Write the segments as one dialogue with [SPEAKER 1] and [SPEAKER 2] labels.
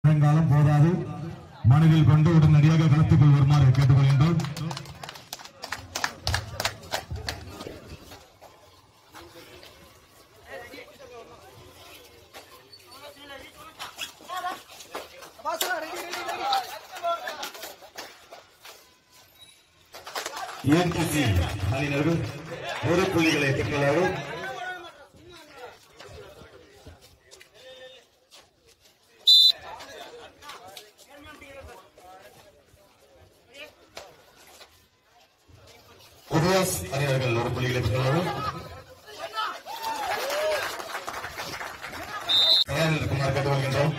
[SPEAKER 1] நேரங்காலம் போதாது மனதில் கொண்டு உடனடியாக களத்துக்குள் வருமாறு கேட்டுக்கொள்கின்றோம் ஏடிசி அணியினர்கள் ஒரு புள்ளிகளை பெற்றுள்ளார்கள் குடியாஸ் அணியினர்கள் ஒரு புள்ளிகளை பெற்றுள்ளார்கள் தயாரில் இருக்குமாறு கேட்டுக்கொள்கின்றோம்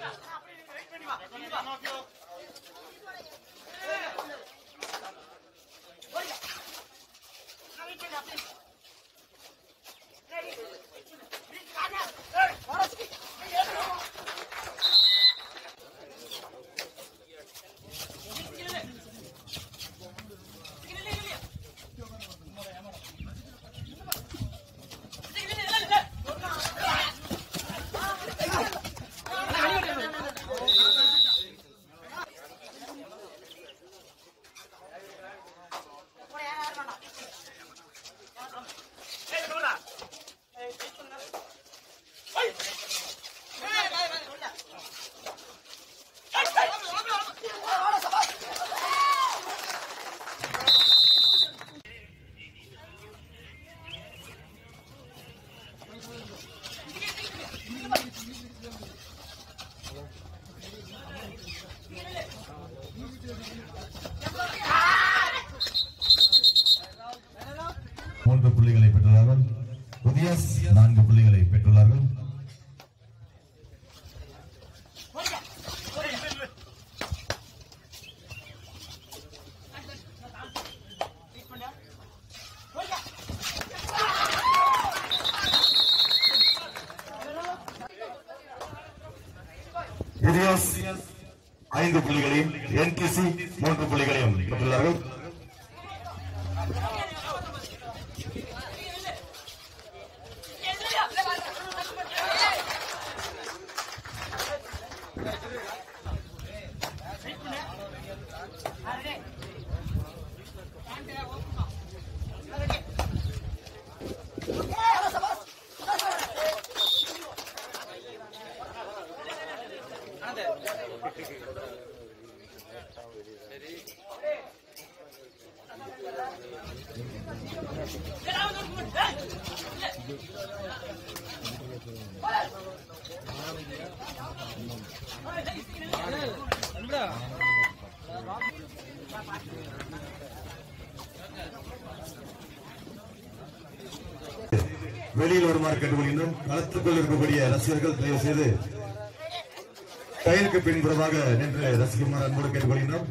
[SPEAKER 1] மூன்று புள்ளிகளை பெற்றுள்ளார்கள் உதயஸ் நான்கு புள்ளிகளை பெற்றுள்ளார்கள் உதயஸ் ஐந்து புள்ளிகளையும் என்டிசி மூன்று புள்ளிகளையும் பெற்றுள்ளார்கள் வெளியில் வருமாறு கேட்டுக்கொள்கின்றோம் களத்துக்குள் இருக்கக்கூடிய ரசிகர்கள் தயவு செய்து டயருக்கு பின்புறமாக நின்று ரசிக்குமாறு அன்போடு கேட்டுக்கொள்கின்றோம்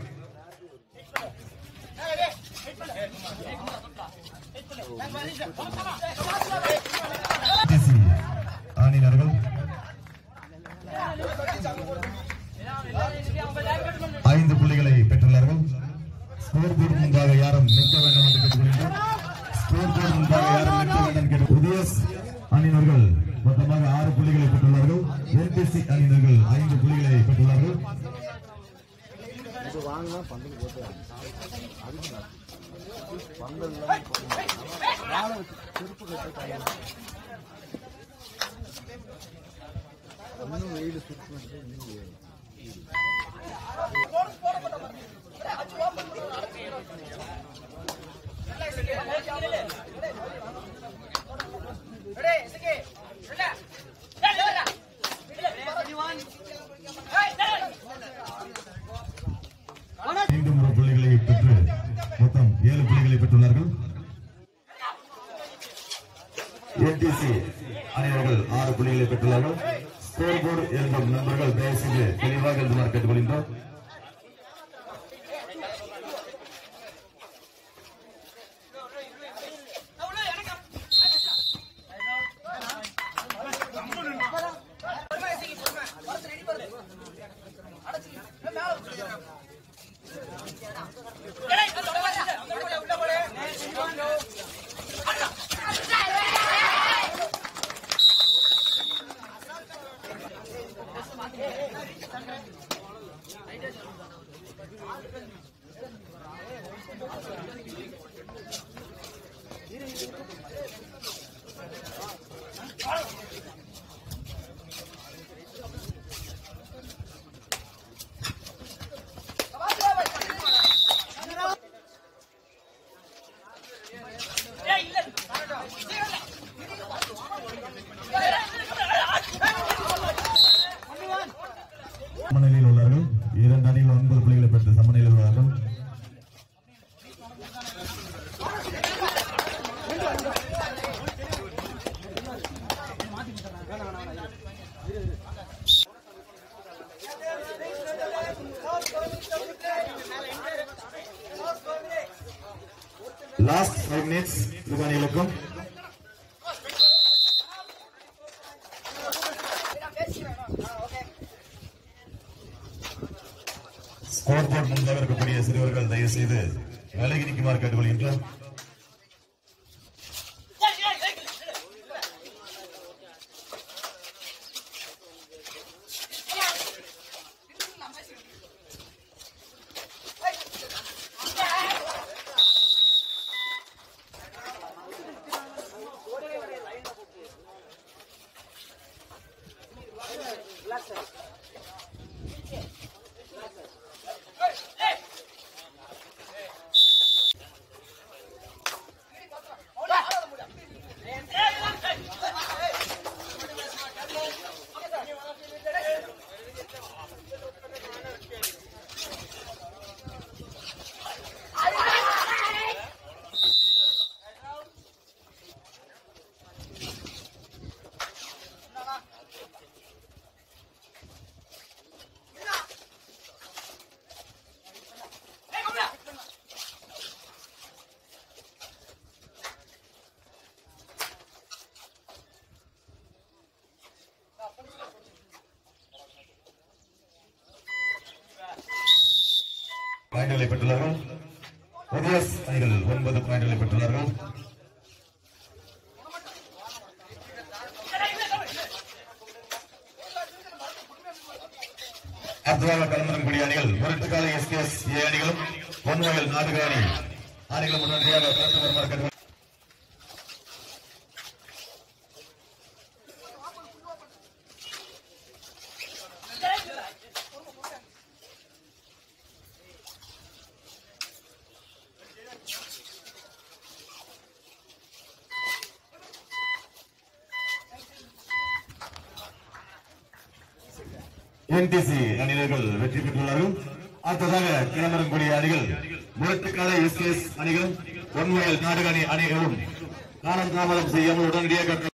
[SPEAKER 1] ஆணினர்கள் ஐந்து புள்ளிகளை பெற்றுள்ளார்கள் ஸ்கோர் போர்டு முன்பாக யாரும் நிற்க வேண்டாம் என்று கேட்டுக்கொள்கின்றோம் ஸ்கோர் போர்டு முன்பாக யாரும் நிற்க வேண்டாம் என்று கேட்டு புதிய அணியினர்கள் மொத்தமாக ஆறு புள்ளிகளை பெற்றுள்ளார்கள் என்பிசி அணியினர்கள் ஐந்து புள்ளிகளை பெற்றுள்ளார்கள்
[SPEAKER 2] வாங்கினா பந்தல் போட்டு அதுக்கு பந்தல் வாழை வச்சு செருப்பு கட்ட இன்னும் வெயில் சுற்றி இன்னும் வெயில்.
[SPEAKER 1] மீண்டும் ஒரு புள்ளிகளை பெற்று மொத்தம் ஏழு புள்ளிகளை பெற்றுள்ளார்கள் ஏடிசி அணியினர்கள் ஆறு புள்ளிகளை பெற்றுள்ளார்கள் ஸ்கோர் போர்டு எழுதும் நண்பர்கள் தயவு செய்து தெளிவாக எழுதுமாறு கேட்டுக்கொள்கின்றோம்
[SPEAKER 3] Hey,
[SPEAKER 1] சமநிலையில் உள்ளார்கள் இரண்டு அணிகள் ஒன்பது புள்ளிகளை பெற்று சமநிலையில் உள்ளார்கள் லாஸ்ட் ஃபைவ் மினிட்ஸ் இரு அணிகளுக்கும் ஸ்கோர் போர்ட் முன்பாக இருக்கக்கூடிய சிறுவர்கள் தயவு செய்து விலகி நிற்குமாறு கேட்டுக்கொள்கின்றோம் பாயிண்டுகளை பெற்றுள்ளார்கள் ஒடிஎஸ் அணிகள் ஒன்பது பாயிண்டுகளை பெற்றுள்ளார்கள் அடுத்ததாக களமிறங்கக்கூடிய அணிகள் முரட்டுக்கால எஸ்கேஎஸ் ஏ அணிகளும் பொன்வயல் நாடுக அணி அணிகளும் உடனடியாக களத்தில் வருமாறு கேட்டுக்கொள் என்டிசி அணியினர்கள் வெற்றி பெற்றுள்ளார்கள் அடுத்ததாக களமிறங்கக்கூடிய அணிகள் முரட்டுக்கால எஸ்கேஎஸ் அணிகளும் பொன்வயல் நாடுக அணி அணிகளும் காலம் தாமதம் செய்யாமல் உடனடியாக